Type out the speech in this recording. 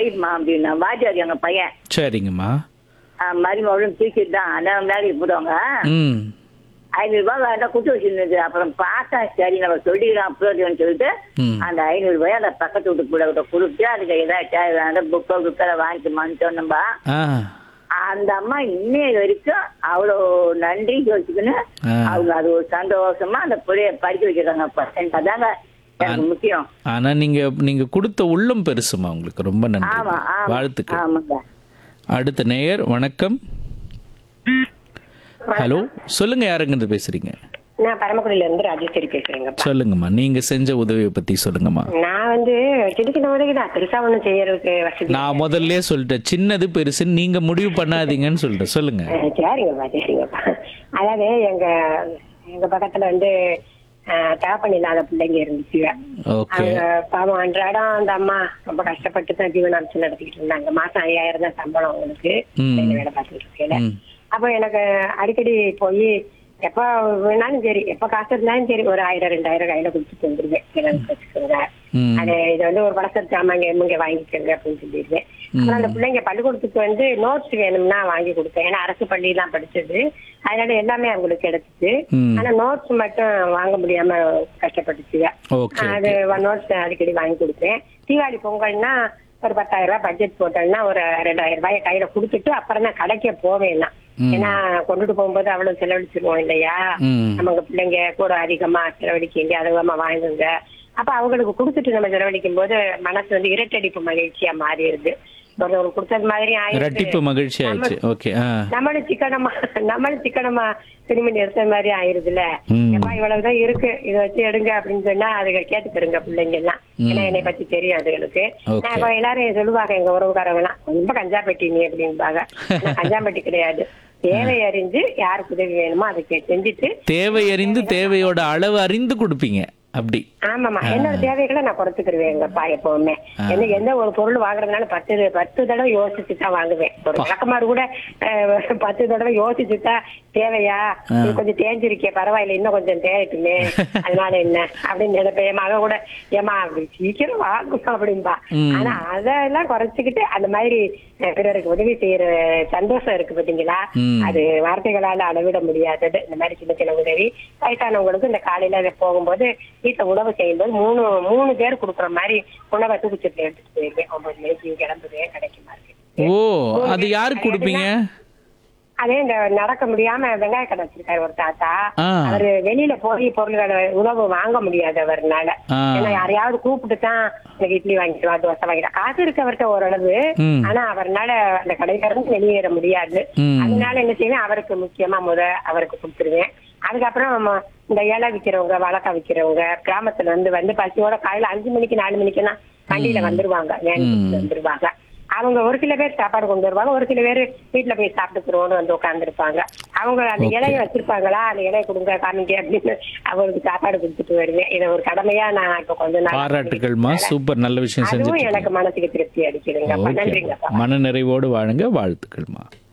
ஒய்ஃப்மா அப்படின்னா வாத்தியார் எங்க பையன் சரிங்கம்மா ஆஹ் மருமகளும் டீச்சர் தான் அதான் வேலைக்கு போடுவாங்க ம் ஐநூறு ரூபாய் வேண்டாம் கொடுத்து வச்சிருந்தது அப்புறம் பார்த்தேன் சரி நம்ம சொல்லிக்கலாம் பிரயோஜனம் சொல்லிட்டு ம். அந்த ஐநூறு ரூபாய் அந்த பக்கத்து வீட்டு கூட கிட்ட கொடுத்து அதுக்கு ஏதாவது தேவையான புக்கோ புக்கோ வாங்கிக்கமான்னு சொன்னோம்பா ஆ அந்த அம்மா இன்னைய வரைக்கும் அவ்வளோ நன்றி யோசிச்சுக்கின்னு ஆ. அவங்க அது ஒரு சந்தோஷமா அந்த பிள்ளைய படிக்க வைக்கிறாங்க அப்ப. எனக்கு அதாங்க எனக்கு முக்கியம் ஆனா நீங்க நீங்க கொடுத்த உள்ளம் பெருசுமா உங்களுக்கு ரொம்ப நன்றி ஆமா ஆமா வாழ்த்துக்கள் ஆமாங்க அடுத்த நேயர் வணக்கம் ஹலோ சொல்லுங்க யாருங்கிட்ட பேசுறீங்க நான் பரமக்குடியில இருந்து ராஜேஸ்வரி பேசுறேங்க சொல்லுங்கம்மா நீங்க செஞ்ச உதவியை பத்தி சொல்லுங்கம்மா நான் வந்து சின்ன சின்ன உதவி தான் பெருசா ஒண்ணும் செய்யறதுக்கு வசதி நான் முதல்ல சொல்லிட்டேன் சின்னது பெருசுன்னு நீங்க முடிவு பண்ணாதீங்கன்னு சொல்லிட்டேன் சொல்லுங்க அஹ் சரிங்கப்பா சரிங்கப்பா அதாவது எங்க எங்க பக்கத்துல வந்து அஹ், தகப்பன் இல்லாத பிள்ளைங்க இருந்துச்சு ஓகே அவங்க பாவம் அன்றாடம் அந்த அம்மா ரொம்ப கஷ்டப்பட்டு தான் ஜீவனாம்சம் நடத்திக்கிட்டு இருந்தாங்க மாசம் ஐயாயிரம் தான் சம்பளம் அவங்களுக்கு ம். வேலை வேலை பார்த்துட்டு இருக்கையில ம். அப்போ எனக்கு அடிக்கடி போய் எப்ப வேணாலும் சரி எப்ப காசு இருந்தாலும் சரி ஒரு ஆயிரம் ரெண்டாயிரம் கையில கொடுத்துட்டு வந்துருவேன் எனக்கு வச்சுக்கோங்க ம். அது இது வந்து ஒரு பழசத்து சாமாங்க எம்முங்க வாங்கிக்கோங்க அப்படின்னு சொல்லிடுவேன் அப்புறம் அந்த பிள்ளைங்க பள்ளிக்கூடத்துக்கு வந்து நோட்ஸ் வேணும்னா வாங்கி கொடுத்தேன் ஏன்னா அரசு பள்ளி தான் படிச்சது அதனால எல்லாமே அவங்களுக்கு கிடைச்சிச்சு ம். ஆனா நோட்ஸ் மட்டும் வாங்க முடியாம கஷ்டப்பட்டுச்சுங்க ஓகே அது நோட்ஸ் அடிக்கடி வாங்கி கொடுத்தேன் தீபாவளி பொங்கல்னா ஒரு பத்தாயிரம் ரூபாய் பட்ஜெட் போட்டோம்னா ஒரு ரெண்டாயிரம் ரூபாய் கையில கொடுத்துட்டு அப்புறம் தான் கடைக்கே போவேன் நான். ஏன்னா கொண்டுட்டு போகும்போது அவ்வளவு செலவழிச்சிருவோம் இல்லையா ம். நமக்கு பிள்ளைங்க கூட அதிகமா செலவழிக்கீங்க அதிகமா வாங்குங்க அப்ப அவங்களுக்கு கொடுத்துட்டு நம்ம செலவழிக்கும் போது மனசு வந்து இரட்டடிப்பு மகிழ்ச்சியா மாறிடுது ஒருத்தவங்களுக்கு கொடுத்தது மாதிரி ஆயிடுது இரட்டிப்பு மகிழ்ச்சி ஆயிடுச்சு ஓகே ஆ நம்மளும் சிக்கனமா நம்மளும் சிக்கனமா திரும்பி நிறுத்த மாதிரி ஆயிருதுல ம். எப்பா இவ்வளவுதான் இருக்கு இதை வச்சு எடுங்க அப்படின்னு சொன்னா அதுக கேட்டுக்கிறங்க பிள்ளைங்க எல்லாம் ஏன்னா என்னை பத்தி தெரியும் அதுகளுக்கு Okay. நான் இப்ப எல்லாரும் சொல்லுவாங்க எங்க உறவுக்காரங்க எல்லாம் ரொம்ப கஞ்சாப்பட்டி நீ அப்படிம்பாங்க ஆனா கஞ்சாப்பட்டி கிடையாது தேவை அறிஞ்சு யாருக்கு உதவி வேணுமோ அதை கே- செஞ்சுட்டு தேவை அறிந்து தேவையோட அளவு அறிந்து கொடுப்பீங்க அப்படி ஆமாமா என்னோட தேவைகளை நான் குறைச்சுக்கிருவேன் எங்கப்பா எப்பவுமே என்ன எந்த ஒரு பொருள் வாங்குறதுனால பத்து பத்து தடவை யோசிச்சு தான் வாங்குவேன் ஒரு விளக்கமாறு கூட அஹ், பத்து தடவை யோசிச்சு தான் தேவையா இது கொஞ்சம் தேஞ்சிருக்கே பரவாயில்ல இன்னும் கொஞ்சம் தேயட்டுமே அதனால என்ன அப்படின்னு நினைப்பேன் என் மகன் கூட ஏமா அப்படி சீக்கிரம் வாங்குமா அப்படின்பா ஆனா அதெல்லாம் குறைச்சுக்கிட்டு அந்த மாதிரி அஹ், பிறருக்கு உதவி செய்யற சந்தோஷம் இருக்கு பாத்தீங்களா ம். அது வார்த்தைகளால அளவிட முடியாதது இந்த மாதிரி சின்ன சின்ன உதவி வயசானவங்களுக்கு இந்த காலையில போகும்போது வீட்டுல உணவு செய்யும்போது மூணு மூணு பேர் கொடுக்குற மாதிரி உணவை தூக்கிச்சட்டு எடுத்துட்டு போயிருவேன் ஒன்பது மணிக்கு கிளம்புவேன் கிடைக்குமா இருக்கு ஓ அது யாருக்கு கொடுப்பீங்க அதே இந்த நடக்க முடியாம வெங்காய கடை வச்சிருக்காரு ஒரு தாத்தா ஆ. அவரு வெளியில போய் பொருள்களை உணவு வாங்க முடியாது அவர்னால ஆ. ஏன்னா யாரையாவது கூப்பிட்டு தான் எனக்கு இட்லி வாங்கிக்கலாம் தோசை வாங்கிக்கலாம் காசு இருக்கு அவர்கிட்ட ஓரளவு ம். ஆனா அவர்னால அந்த கடையில இருந்து வெளியேற முடியாது ம். அதனால என்ன செய்வேன் அவருக்கு முக்கியமா முத அவருக்கு கொடுத்துருவேன் அதுக்கப்புறம் நம்ம இந்த இலை விக்கிறவங்க வழக்கா விக்கிறவங்க கிராமத்துல இருந்து வந்து பசியோட காலையில அஞ்சு மணிக்கு நாலு மணிக்கெல்லாம் வண்டியில வந்துருவாங்க வேன் பிடிச்சு வந்துருவாங்க அவங்க ஒரு சில பேர் சாப்பாடு கொண்டு வருவாங்க ஒரு சில பேர் வீட்டுல போய் சாப்பிட்டுக்கிறோம்னு வந்து உட்காந்துருப்பாங்க அவங்க அந்த இலைய வச்சிருப்பாங்களா அந்த இலைய கொடுங்க காமிங்க அப்படின்னு அவங்களுக்கு சாப்பாடு கொடுத்துட்டு வருவேன் இதை ஒரு கடமையா நான் இப்ப கொஞ்ச நாள் பாராட்டுகள்மா சூப்பர் நல்ல விஷயம் அதுவும் செஞ்சுட்டு எனக்கு மனசுக்கு திருப்தி அடிக்குதுங்கப்பா ஓகே நன்றிங்கப்பா மன நிறைவோடு வாழுங்க வாழ்த்துக்கள்மா